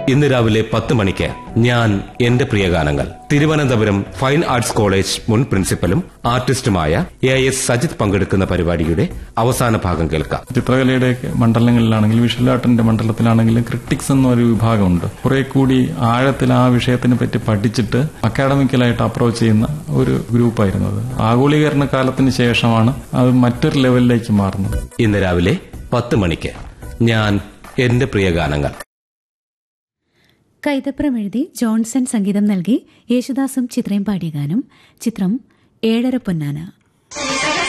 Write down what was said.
ഇന്ന് രാവിലെ പത്ത് മണിക്ക് ഞാൻ എന്റെ പ്രിയഗാനങ്ങൾ തിരുവനന്തപുരം ഫൈൻ ആർട്സ് കോളേജ് മുൻ പ്രിൻസിപ്പലും ആർട്ടിസ്റ്റുമായ എ എസ് സജിത് പങ്കെടുക്കുന്ന പരിപാടിയുടെ അവസാന ഭാഗം കേൾക്കാം ചിത്രകലയുടെ മണ്ഡലങ്ങളിലാണെങ്കിലും വിഷ്വൽ ആർട്ടിന്റെ മണ്ഡലത്തിലാണെങ്കിലും ക്രിട്ടിക്സ് എന്നൊരു വിഭാഗമുണ്ട് കുറെ കൂടി ആഴത്തിൽ ആ വിഷയത്തിനെ പറ്റി പഠിച്ചിട്ട് അക്കാഡമിക്കലായിട്ട് അപ്രോച്ച് ചെയ്യുന്ന ഒരു ഗ്രൂപ്പായിരുന്നു അത് ആഗോളീകരണ കാലത്തിന് ശേഷമാണ് അത് മറ്റൊരു ലെവലിലേക്ക് മാറുന്നത് ഇന്ന് രാവിലെ പത്ത് മണിക്ക് ഞാൻ എന്റെ പ്രിയഗാനങ്ങൾ കൈതപ്രം എഴുതി ജോൺസൺ സംഗീതം നൽകി യേശുദാസും ചിത്രയും പാടിയ ഗാനം ചിത്രം ഏഴര പൊന്നാന